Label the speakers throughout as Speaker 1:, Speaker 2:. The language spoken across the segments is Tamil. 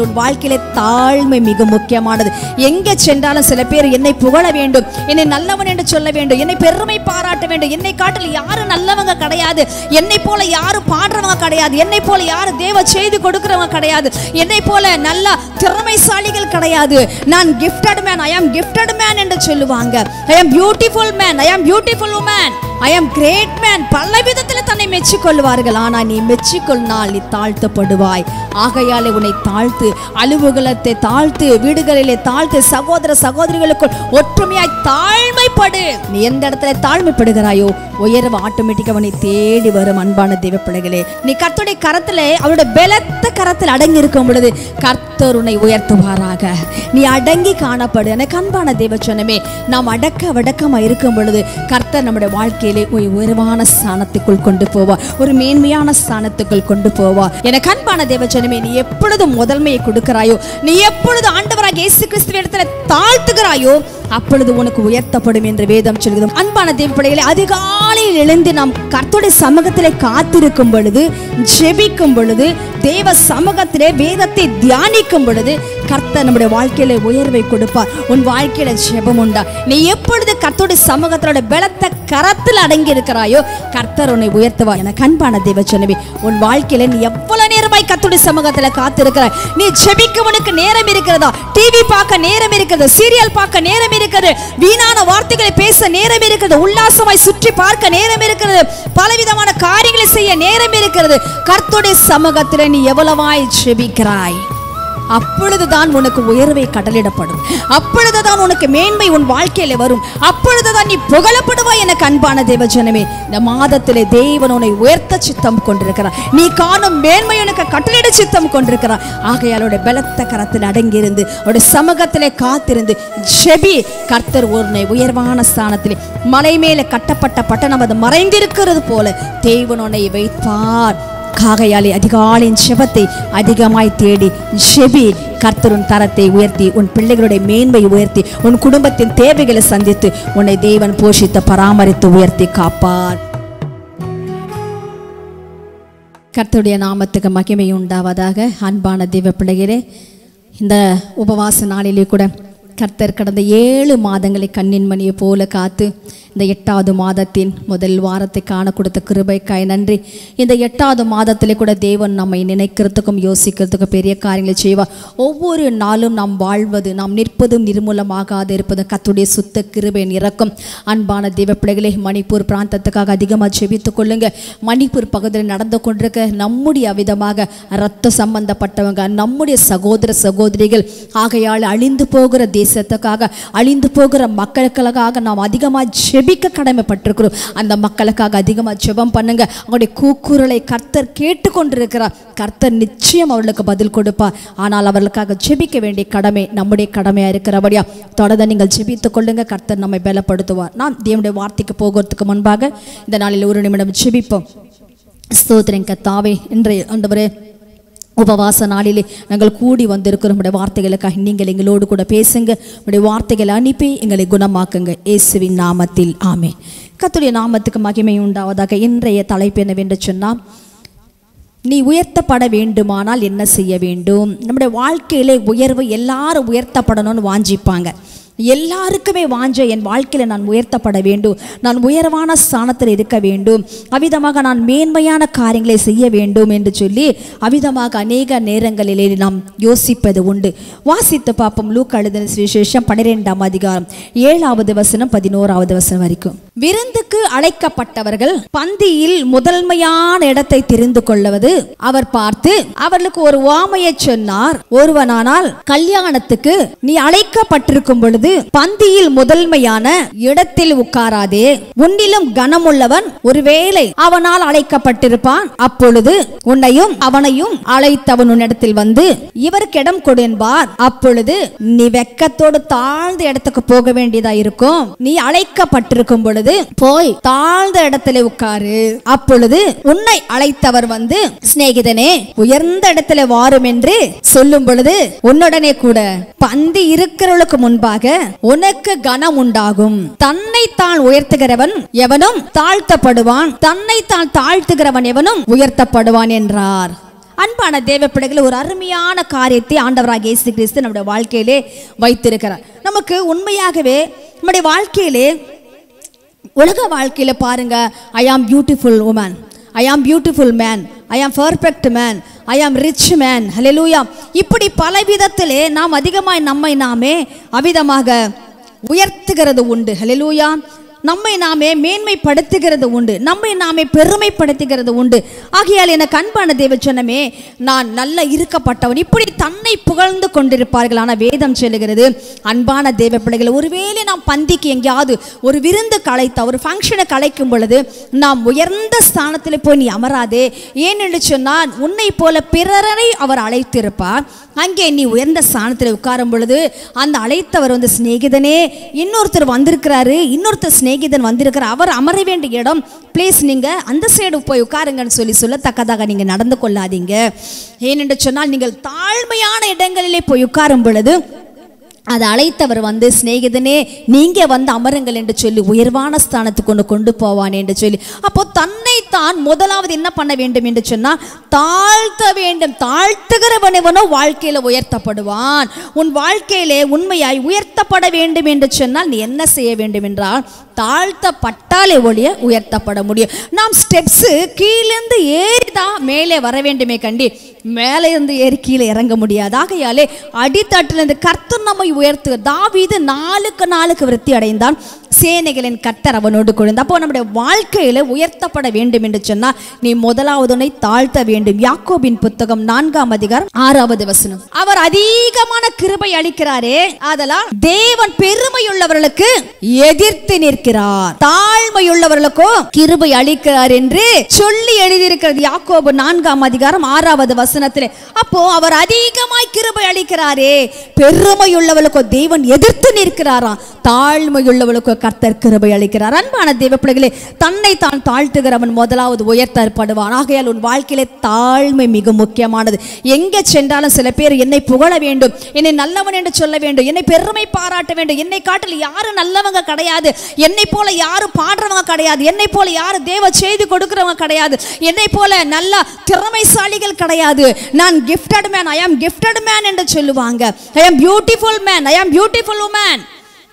Speaker 1: உன் வாழ்க்கையிலே தாழ்மை மிக முக்கியமானது எங்கே சென்றாலும் சில பேர் என்னை புகழ வேண்டும் என்னை நல்லவன் என்று சொல்ல வேண்டும் என்னை பெருமை பாராட்ட வேண்டும் என்னை காட்டில் யாரும் நல்லவங்க கிடையாது என்னை போல யாரும் பாடுறவங்க கிடையாது என்னை போல யாரும் தேவ செய்தி கொடுக்கிறவங்க கிடையாது என்னை போல நல்ல திறமைசாலிகள் கிடையாது நான் கிஃப்டட் மேன் ஐ ஆம் கிஃப்டட் மேன் என்று சொல்லுவாங்க ஐ ஆம் பியூட்டிஃபுல் மேன் ஐ ஆம் பியூட்டிஃபுல் உமன் ஐ ஆம் கிரேட் மேன் பல விதத்தில் தன்னை மெச்சிக்கொள்வார்கள் ஆனால் நீ மெச்சிக்கொள்னால் நீ தாழ்த்தப்படுவாய் ஆகையாலே உன்னை தாழ்த்து அலுவலகத்தை தாழ்த்து வீடுகளிலே தாழ்த்து சகோதர சகோதரிகளுக்குள் ஒற்றுமையாய் தாழ்மைப்படு நீ எந்த இடத்துல தாழ்மைப்படுகிறாயோ உயர்வு ஆட்டோமேட்டிக்காக உன்னை தேடி வரும் அன்பான தெய்வ பிள்ளைகளே நீ கர்த்தருடைய கரத்திலே அவருடைய பலத்த கரத்தில் அடங்கி இருக்கும் பொழுது கர்த்தர் உன்னை உயர்த்துவாராக நீ அடங்கி காணப்படு எனக்கு அன்பான தெய்வ சொன்னமே நாம் அடக்க வடக்கமா இருக்கும் பொழுது கர்த்தர் நம்முடைய வாழ்க்கையிலே ஒரு உயர்வான ஸ்தானத்துக்குள் கொண்டு போவார் ஒரு மேன்மையான ஸ்தானத்துக்குள் கொண்டு போவார் எனக்கு அன்பான தேவ ஜனமே நீ எப்பொழுது முதன்மையை கொடுக்கிறாயோ நீ எப்பொழுது ஆண்டவராக இயேசு கிறிஸ்துவ இடத்துல தாழ்த்துகிறாயோ அப்பொழுது உனக்கு உயர்த்தப்படும் என்று வேதம் சொல்கிறது அன்பான தேவ பிள்ளைகளே அதிகாலையில் எழுந்து நாம் கர்த்தருடைய சமூகத்திலே காத்திருக்கும் பொழுது ஜெபிக்கும் பொழுது தேவ சமூகத்திலே வேதத்தை தியானிக்கும் பொழுது கர்த்தர் நம்முடைய வாழ்க்கையில உயர்வை கொடுப்பார் உன் வாழ்க்கையில ஜெபம் உண்டா நீ எப்பொழுது கர்த்தருடைய சமூகத்தோட பலத்த கரத்தில் அடங்கி இருக்கிறாயோ கர்த்தர் உன்னை உயர்த்துவார் என கண்பான தேவ சொன்னவி உன் வாழ்க்கையில நீ எவ்வளவு நேரமாய் கர்த்தருடைய சமூகத்துல காத்திருக்கிறாய் நீ ஜெபிக்க உனக்கு நேரம் இருக்கிறதா டிவி பார்க்க நேரம் இருக்கிறது சீரியல் பார்க்க நேரம் இருக்கிறது வீணான வார்த்தைகளை பேச நேரம் இருக்கிறது உல்லாசமாய் சுற்றி பார்க்க நேரம் இருக்கிறது பலவிதமான காரியங்களை செய்ய நேரம் இருக்கிறது கர்த்தருடைய சமூகத்தில் நீ எவ்வளவாய் ஜெபிக்கிறாய் அப்பொழுதுதான் உனக்கு உயர்வை கடலிடப்படும் அப்பொழுதுதான் உனக்கு மேன்மை உன் வாழ்க்கையில வரும் அப்பொழுதுதான் நீ புகழப்படுவாய் எனக்கு அன்பான தேவ ஜனமே இந்த மாதத்திலே தேவன் உன்னை உயர்த்த சித்தம் கொண்டிருக்கிறார் நீ காணும் மேன்மை உனக்கு கட்டளிட சித்தம் கொண்டிருக்கிறார் ஆகையாலோட பலத்த கரத்தில் அடங்கியிருந்து அவருடைய சமூகத்திலே காத்திருந்து ஜெபி கர்த்தர் உன்னை உயர்வான ஸ்தானத்திலே மலை மேலே கட்டப்பட்ட பட்டணம் அது மறைந்திருக்கிறது போல தேவன் உன்னை வைப்பார் காகையாலே அதிகாலையின் செபத்தை அதிகமாய் தேடி ஜெபி கர்த்தருன் தரத்தை உயர்த்தி உன் பிள்ளைகளுடைய மேன்மை உயர்த்தி உன் குடும்பத்தின் தேவைகளை சந்தித்து உன்னை தேவன் போஷித்து பராமரித்து உயர்த்தி காப்பார் கர்த்தருடைய நாமத்துக்கு மகிமை உண்டாவதாக அன்பான தெய்வ பிள்ளைகளே இந்த உபவாச நாளிலே கூட கர்த்தர் கடந்த ஏழு மாதங்களை கண்ணின் மணியை போல காத்து இந்த எட்டாவது மாதத்தின் முதல் வாரத்தை காண கொடுத்த கிருபைக்காய் நன்றி இந்த எட்டாவது மாதத்திலே கூட தேவன் நம்மை நினைக்கிறதுக்கும் யோசிக்கிறதுக்கும் பெரிய காரியங்களை செய்வார் ஒவ்வொரு நாளும் நாம் வாழ்வது நாம் நிற்பதும் நிர்மூலமாகாது இருப்பதும் கத்துடைய சுத்த கிருபை இறக்கும் அன்பான தெய்வ பிள்ளைகளே மணிப்பூர் பிராந்தத்துக்காக அதிகமாக ஜெபித்துக் கொள்ளுங்க மணிப்பூர் பகுதியில் நடந்து கொண்டிருக்க நம்முடைய விதமாக இரத்த சம்பந்தப்பட்டவங்க நம்முடைய சகோதர சகோதரிகள் ஆகையால் அழிந்து போகிற தேசத்துக்காக அழிந்து போகிற மக்களுக்காக நாம் அதிகமாக ஜெபிக்க கடமைப்பட்டிருக்கிறோம் அந்த மக்களுக்காக அதிகமாக ஜெபம் பண்ணுங்க அவங்களுடைய கூக்குரலை கர்த்தர் கேட்டுக்கொண்டிருக்கிறார் கர்த்தர் நிச்சயம் அவர்களுக்கு பதில் கொடுப்பார் ஆனால் அவர்களுக்காக ஜெபிக்க வேண்டிய கடமை நம்முடைய கடமையா இருக்கிறபடியா தொடர்ந்து நீங்கள் ஜெபித்துக் கொள்ளுங்க கர்த்தர் நம்மை பலப்படுத்துவார் நாம் தேவனுடைய வார்த்தைக்கு போகிறதுக்கு முன்பாக இந்த நாளில் ஒரு நிமிடம் ஜெபிப்போம் ஸ்தோத்திரம் கத்தாவே இன்றைய ஆண்டவரே உபவாச நாளிலே நாங்கள் கூடி வந்திருக்கிறோம் உடைய வார்த்தைகளுக்காக நீங்கள் எங்களோடு கூட பேசுங்க உடைய வார்த்தைகளை அனுப்பி எங்களை குணமாக்குங்க இயேசுவின் நாமத்தில் ஆமே கர்த்தருடைய நாமத்துக்கு மகிமை உண்டாவதாக இன்றைய தலைப்பு என்னவென்று சொன்னால் நீ உயர்த்தப்பட வேண்டுமானால் என்ன செய்ய வேண்டும் நம்முடைய வாழ்க்கையிலே உயர்வு எல்லாரும் உயர்த்தப்படணும்னு வாஞ்சிப்பாங்க எல்லாருக்குமே வாஞ்ச என் வாழ்க்கையில் நான் உயர்த்தப்பட வேண்டும் நான் உயர்வான ஸ்தானத்தில் இருக்க வேண்டும் அவிதமாக நான் மேன்மையான காரியங்களை செய்ய வேண்டும் என்று சொல்லி அவிதமாக அநேக நேரங்களிலே நாம் யோசிப்பது உண்டு வாசித்து பார்ப்போம் லூக் அழுதின சுவிசேஷம் பன்னிரெண்டாம் அதிகாரம் ஏழாவது வசனம் பதினோராவது வசனம் வரைக்கும் விருந்துக்கு அழைக்கப்பட்டவர்கள் பந்தியில் முதன்மையான இடத்தை தெரிந்து கொள்வது அவர் பார்த்து அவர்களுக்கு ஒரு வாமையை சொன்னார் ஒருவனானால் கல்யாணத்துக்கு நீ அழைக்கப்பட்டிருக்கும் பொழுது பந்தியில் முதன்மையான இடத்தில் உட்காராதே உன்னிலும் கனமுள்ளவன் ஒருவேளை அவனால் அழைக்கப்பட்டிருப்பான் அப்பொழுது உன்னையும் அவனையும் அழைத்தவன் உன்னிடத்தில் வந்து இவருக்கு இடம் கொடு என்பார் அப்பொழுது நீ வெக்கத்தோடு தாழ்ந்த இடத்துக்கு போக வேண்டியதா இருக்கும் நீ அழைக்கப்பட்டிருக்கும் பொழுது போய் தாழ்ந்த இடத்துல உட்காரு அப்பொழுது உன்னை அழைத்தவர் வந்து சிநேகிதனே உயர்ந்த இடத்துல வாரும் என்று சொல்லும் பொழுது உன்னுடனே கூட பந்தி இருக்கிறவளுக்கு முன்பாக உனக்கு கனம் உண்டாகும் தன்னை தான் உயர்த்துகிறவன் எவனும் தாழ்த்தப்படுவான் தன்னை தான் தாழ்த்துகிறவன் எவனும் உயர்த்தப்படுவான் என்றார் அன்பான தேவ பிள்ளைகளை ஒரு அருமையான காரியத்தை ஆண்டவராக இயேசு கிறிஸ்து நம்முடைய வாழ்க்கையிலே வைத்திருக்கிறார் நமக்கு உண்மையாகவே நம்முடைய வாழ்க்கையிலே உலக வாழ்க்கையில் பாருங்க ஐ ஆம் பியூட்டிஃபுல் உமன் ஐ ஆம் பியூட்டிஃபுல் மேன் ஐ ஆம் பர்ஃபெக்ட் மேன் ஐ ஆம் ரிச் மேன் ஹலெலூயா இப்படி பல விதத்திலே நாம் அதிகமாய் நம்மை நாமே அவிதமாக உயர்த்துகிறது உண்டு ஹலெலூயா நம்மை நாமே மேன்மைப்படுத்துகிறது உண்டு நம்மை நாமே பெருமைப்படுத்துகிறது உண்டு ஆகையால் எனக்கு அன்பான தேவச்சனமே நான் நல்ல இருக்கப்பட்டவன் இப்படி தன்னை புகழ்ந்து கொண்டிருப்பார்கள் ஆனால் வேதம் சொல்லுகிறது அன்பான தேவ பிள்ளைகள் ஒருவேளை நாம் பந்திக்கு எங்கேயாவது ஒரு விருந்து கலைத்த ஒரு ஃபங்க்ஷனை கலைக்கும் பொழுது நாம் உயர்ந்த ஸ்தானத்தில் போய் நீ அமராதே ஏன் என்று சொன்னால் உன்னை போல பிறரை அவர் அழைத்திருப்பார் அங்கே நீ உயர்ந்த ஸ்தானத்தில் உட்காரும் பொழுது அந்த அழைத்தவர் வந்து சிநேகிதனே இன்னொருத்தர் வந்திருக்கிறாரு இன்னொருத்தர் சிநேகிதன் வந்திருக்கிறார் அவர் அமர வேண்டிய இடம் ப்ளீஸ் நீங்கள் அந்த சைடு போய் உட்காருங்கன்னு சொல்லி சொல்லத்தக்கதாக நீங்கள் நடந்து கொள்ளாதீங்க ஏனென்று சொன்னால் நீங்கள் தாழ்மையான இடங்களிலே போய் உட்காரும் பொழுது அதை அழைத்தவர் வந்து சிநேகிதனே நீங்க வந்து அமருங்கள் என்று சொல்லி உயர்வான ஸ்தானத்துக்கு கொண்டு கொண்டு போவான் என்று சொல்லி அப்போ தன்னைத்தான் முதலாவது என்ன பண்ண வேண்டும் என்று சொன்னா தாழ்த்த வேண்டும் தாழ்த்துகிறவனவனோ வாழ்க்கையில உயர்த்தப்படுவான் உன் வாழ்க்கையிலே உண்மையாய் உயர்த்தப்பட வேண்டும் என்று சொன்னால் நீ என்ன செய்ய வேண்டும் என்றால் தாழ்த்தப்பட்டாலே ஒழிய உயர்த்தப்பட முடியும் நாம் ஸ்டெப்ஸு கீழேருந்து ஏறிதான் மேலே வர வேண்டுமே கண்டி மேலே இருந்து ஏறி கீழே இறங்க முடியாது ஆகையாலே அடித்தட்டிலிருந்து கர்த்தர் நம்மை உயர்த்து தாவீது நாளுக்கு நாளுக்கு விருத்தி அடைந்தான் சேனைகளின் கர்த்தர் அவனோடு கொழுந்து அப்போ நம்முடைய வாழ்க்கையில உயர்த்தப்பட வேண்டும் என்று சொன்னால் நீ முதலாவது உன்னை தாழ்த்த வேண்டும் யாக்கோபின் புத்தகம் நான்காம் அதிகாரம் ஆறாவது வசனம் அவர் அதிகமான கிருபை அளிக்கிறாரே அதெல்லாம் தேவன் பெருமையுள்ளவர்களுக்கு எதிர்த்து நிற்கிறார் தாழ்மையுள்ளவர்களுக்கோ கிருபை அளிக்கிறார் என்று சொல்லி எழுதியிருக்கிறது யாக்கோபு நான்காம் அதிகாரம் ஆறாவது வசனத்திலே அப்போ அவர் அதிகமாய் கிருபை அளிக்கிறாரே பெருமையுள்ளவளுக்கோ தேவன் எதிர்த்து நிற்கிறாராம் தாழ்மையுள்ளவளுக்கோ கர்த்தர் கிருபை அளிக்கிறார் அன்பான தேவ பிள்ளைகளே தன்னை தான் தாழ்த்துகிறவன் முதலாவது உயர்த்தப்படுவான் ஆகையால் உன் வாழ்க்கையிலே தாழ்மை மிக முக்கியமானது எங்கே சென்றாலும் சில பேர் என்னை புகழ வேண்டும் என்னை நல்லவன் என்று சொல்ல வேண்டும் என்னை பெருமை பாராட்ட வேண்டும் என்னை காட்டில் யாரும் நல்லவங்க கிடையாது என்னை போல யாரும் பாடுறவங்க கிடையாது என்னை போல யாரும் தேவ செய்தி கொடுக்கிறவங்க கிடையாது என்னை போல நல்ல திறமைசாலிகள் கிடையாது நான் கிஃப்டட் மேன் ஐ ஆம் கிஃப்டட் மேன் என்று சொல்லுவாங்க ஐ ஆம் பியூட்டிஃபுல் மேன் ஐ ஆம் பியூட்டிஃபுல் உமன்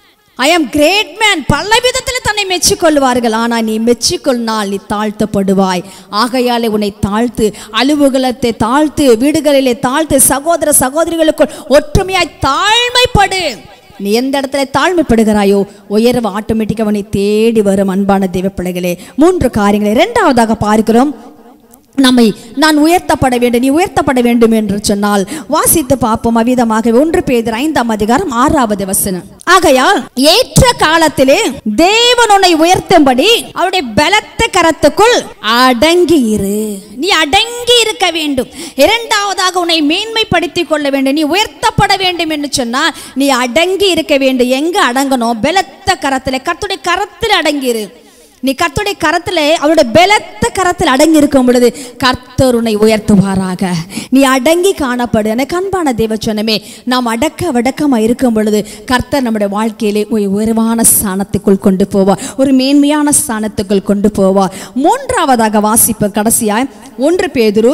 Speaker 1: ஐ ஆம் கிரேட் மேன் பல விதத்தில் தன்னை மெச்சிக்கொள்வார்கள் ஆனால் நீ மெச்சிக்கொள்னால் நீ தாழ்த்தப்படுவாய் ஆகையாலே உன்னை தாழ்த்து அலுவலகத்தை தாழ்த்து வீடுகளிலே தாழ்த்து சகோதர சகோதரிகளுக்குள் ஒற்றுமையாய் தாழ்மைப்படு நீ எந்த இடத்துல தாழ்மைப்படுகிறாயோ உயர்வு ஆட்டோமேட்டிக்காக உன்னை தேடி வரும் அன்பான தெய்வ பிள்ளைகளே மூன்று காரியங்களை இரண்டாவதாக பார்க்கிறோம் நம்மை நான் உயர்த்தப்பட வேண்டும் நீ உயர்த்தப்பட வேண்டும் என்று சொன்னால் வாசித்து பார்ப்போம் அவ்விதமாக ஒன்று பேதர் ஐந்தாம் அதிகாரம் ஆறாவது வசனம் ஆகையால் ஏற்ற காலத்திலே தேவன் உன்னை உயர்த்தும்படி அவருடைய பலத்த கரத்துக்குள் அடங்கி இரு நீ அடங்கி இருக்க வேண்டும் இரண்டாவதாக உன்னை மேன்மைப்படுத்திக் கொள்ள வேண்டும் நீ உயர்த்தப்பட வேண்டும் என்று சொன்னால் நீ அடங்கி இருக்க வேண்டும் எங்க அடங்கணும் பலத்த கரத்திலே கர்த்தருடைய கரத்தில் அடங்கிரு நீ கர்த்தருடைய கரத்தில் அவருடைய பலத்த கரத்தில் அடங்கி இருக்கும் பொழுது கர்த்தர் உன்னை உயர்த்துவாராக நீ அடங்கி காணப்படு எனக்கு அன்பான தேவச்சனமே நாம் அடக்க வடக்கமாக இருக்கும் பொழுது கர்த்தர் நம்முடைய வாழ்க்கையிலே ஒரு உயர்வான ஸ்தானத்துக்குள் கொண்டு போவார் ஒரு மேன்மையான ஸ்தானத்துக்குள் கொண்டு போவார் மூன்றாவதாக வாசிப்பு கடைசியாய் ஒன்று பேதுரு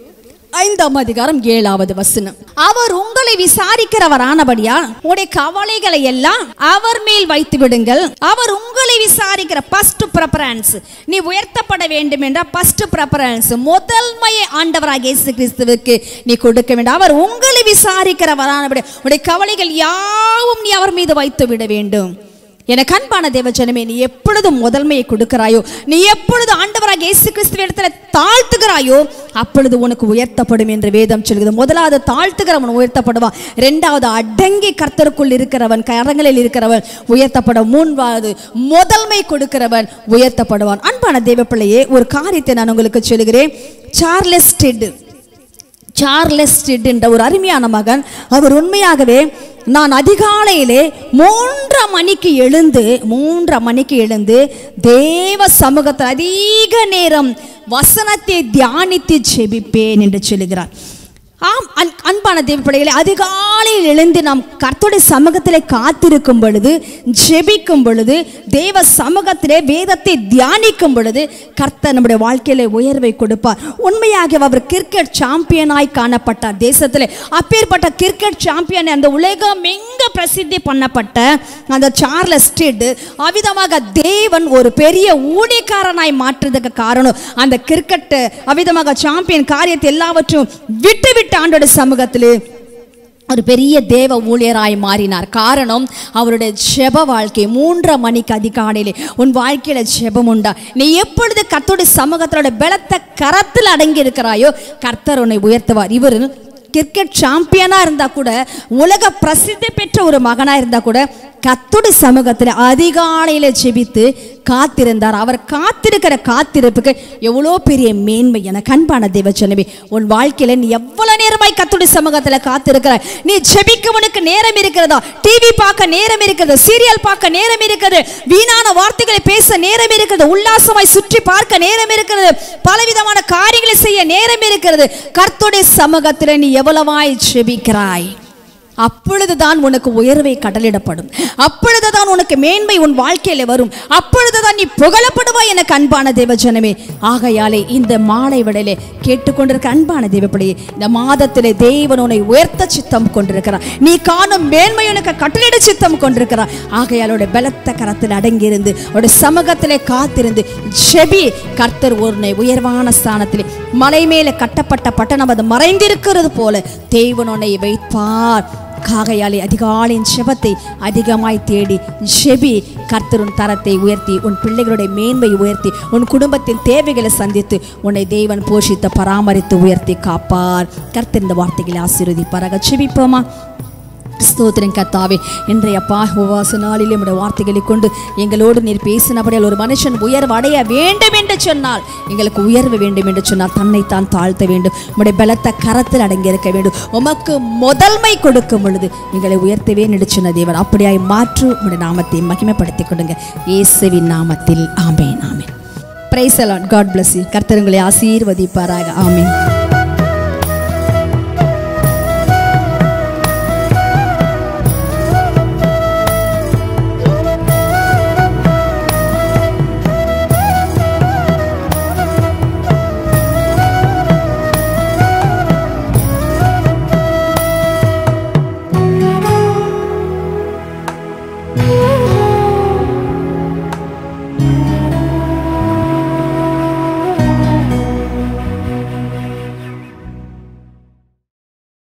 Speaker 1: ஐந்தாம் அதிகாரம் ஏழாவது வசனம் அவர் உங்களை விசாரிக்கிறவரானபடியால் உங்களுடைய கவலைகளை எல்லாம் அவர் மேல் வைத்து விடுங்கள் அவர் உங்களை விசாரிக்கிற ஃபர்ஸ்ட் ப்ரெஃபரன்ஸ் நீ உயர்த்தப்பட வேண்டும் என்ற ஃபர்ஸ்ட் ப்ரெஃபரன்ஸ் முதன்மையை ஆண்டவராக இயேசு கிறிஸ்துவுக்கு நீ கொடுக்க வேண்டும் அவர் உங்களை விசாரிக்கிறவரானபடி உடைய கவலைகள் யாவும் நீ அவர் மீது வைத்து விட வேண்டும் எனக்கு அன்பான தேவஜனமே நீ எப்பொழுது முதன்மையை கொடுக்கிறாயோ நீ எப்பொழுது ஆண்டவராக இயேசு கிறிஸ்துவ இடத்துல தாழ்த்துகிறாயோ அப்பொழுது உனக்கு உயர்த்தப்படும் என்று வேதம் சொல்கிறது முதலாவது தாழ்த்துகிறவன் உயர்த்தப்படுவான் இரண்டாவது அடங்கி கர்த்தருக்குள் இருக்கிறவன் கரங்களில் இருக்கிறவன் உயர்த்தப்பட மூன்றாவது முதன்மை கொடுக்கிறவன் உயர்த்தப்படுவான் அன்பான தேவ பிள்ளையே ஒரு காரியத்தை நான் உங்களுக்கு சொல்லுகிறேன் சார்லஸ் டெட் சார்லஸ் டெட் என்ற ஒரு அருமையான மகன் அவர் உண்மையாகவே நான் அதிகாலையிலே மூன்றரை மணிக்கு எழுந்து மூன்றரை மணிக்கு எழுந்து தேவ சமூகத்தில் அதிக நேரம் வசனத்தை தியானித்து ஜெபிப்பேன் என்று சொல்லுகிறார் ஆம் அன்- அன்பான தேவப்படைகளை அதிகாலையில் எழுந்து நாம் கர்த்தருடைய சமூகத்திலே காத்திருக்கும் பொழுது ஜெபிக்கும் பொழுது தேவ சமூகத்திலே வேதத்தை தியானிக்கும் பொழுது கர்த்தர் நம்முடைய வாழ்க்கையில உயர்வை கொடுப்பார் உண்மையாக அவர் கிரிக்கெட் சாம்பியனாய் காணப்பட்டார் தேசத்திலே அப்பேற்பட்ட கிரிக்கெட் சாம்பியன் அந்த உலகம் எங்க பிரசித்தி பண்ணப்பட்ட அந்த சார்லஸ் ஸ்டேட் அவிதமாக தேவன் ஒரு பெரிய ஊழியக்காரனாய் மாற்றுறதுக்கு காரணம் அந்த கிரிக்கெட் அவிதமாக சாம்பியன் காரியத்தை எல்லாவற்றும் விட்டு விட்டு ஆண்டோட சமூகத்திலே ஒரு பெரிய தேவ ஊழியராய் மாறினார் காரணம் அவருடைய ஜெப வாழ்க்கை மூன்றரை மணிக்கு அதிகாலையிலே உன் வாழ்க்கையில ஜெபம் உண்டா நீ எப்பொழுது கர்த்தருடைய சமூகத்தோட பலத்த கரத்தில் அடங்கி இருக்கிறாயோ கர்த்தர் உன்னை உயர்த்துவார் இவர் கிரிக்கெட் சாம்பியனா இருந்தா கூட உலக பிரசித்தி பெற்ற ஒரு மகனா இருந்தா கூட கர்த்தருடைய சமூகத்தில் அதிகாலையில ஜெபித்து காத்திருந்தார் அவர் காத்திருக்கிற காத்திருப்புக்கு எவ்வளோ பெரிய மேன்மை என கண்பான தேவச்சனவே உன் வாழ்க்கையில நீ எவ்வளவு நேரமாய் கர்த்தருடைய சமூகத்துல காத்திருக்கிற நீ ஜெபிக்கவனுக்கு நேரம் இருக்கிறதா டிவி பார்க்க நேரம் இருக்கிறது சீரியல் பார்க்க நேரம் இருக்கிறது வீணான வார்த்தைகளை பேச நேரம் இருக்கிறது உல்லாசமாய் சுற்றி பார்க்க நேரம் இருக்கிறது பலவிதமான காரியங்களை செய்ய நேரம் இருக்கிறது கர்த்தருடைய சமூகத்தில் நீ எவ்வளவாய் ஜெபிக்கிறாய் அப்பொழுதுதான் உனக்கு உயர்வை கடலிடப்படும் அப்பொழுதுதான் உனக்கு மேன்மை உன் வாழ்க்கையில வரும் அப்பொழுதுதான் நீ புகழப்படுவாய் எனக்கு அன்பான தேவஜனமே ஆகையாலே இந்த மாலை விடலே கேட்டுக்கொண்டிருக்க அன்பான தேவப்படியே இந்த மாதத்திலே தேவன் உன்னை உயர்த்த சித்தம் கொண்டிருக்கிறார் நீ காணும் மேன்மை உனக்கு கட்டளிட சித்தம் கொண்டிருக்கிறார் ஆகையாலோட பலத்த கரத்தில் அடங்கியிருந்து அவருடைய சமூகத்திலே காத்திருந்து ஜெபி கர்த்தர் உன்னை உயர்வான ஸ்தானத்திலே மலை மேலே கட்டப்பட்ட பட்டணம் அது மறைந்திருக்கிறது போல தேவன் உன்னை வைப்பார் காகையாலே அதிகாலையின் செபத்தை அதிகமாய் தேடி ஜெபி கர்த்தருன் தரத்தை உயர்த்தி உன் பிள்ளைகளுடைய மேன்மை உயர்த்தி உன் குடும்பத்தின் தேவைகளை சந்தித்து உன்னை தேவன் போஷித்து பராமரித்து உயர்த்தி காப்பார் கர்த்தர் இந்த வார்த்தைகளை ஆசீர்வதிப்பாராக செபிப்போமா ஸ்தோத்திரம் கத்தாவே இன்றைய அப்பா உபவாச நாளிலே உடைய வார்த்தைகளை கொண்டு எங்களோடு நீர் பேசினபடியால் ஒரு மனுஷன் உயர்வு அடைய வேண்டும் என்று சொன்னால் எங்களுக்கு உயர்வு வேண்டும் என்று சொன்னால் தன்னைத்தான் தாழ்த்த வேண்டும் உடைய பலத்த கரத்தில் அடங்கி இருக்க வேண்டும் உமக்கு முதன்மை கொடுக்கும் பொழுது எங்களை உயர்த்தவே நினைச்சுன தேவன் அப்படியாய் மாற்று உடைய நாமத்தை மகிமைப்படுத்திக் கொடுங்க இயேசுவின் நாமத்தில் ஆமேன் ஆமேன் பிரைஸ் அலாட் காட் பிளஸ் கர்த்தர் உங்களை ஆசீர்வதிப்பாராக ஆமேன்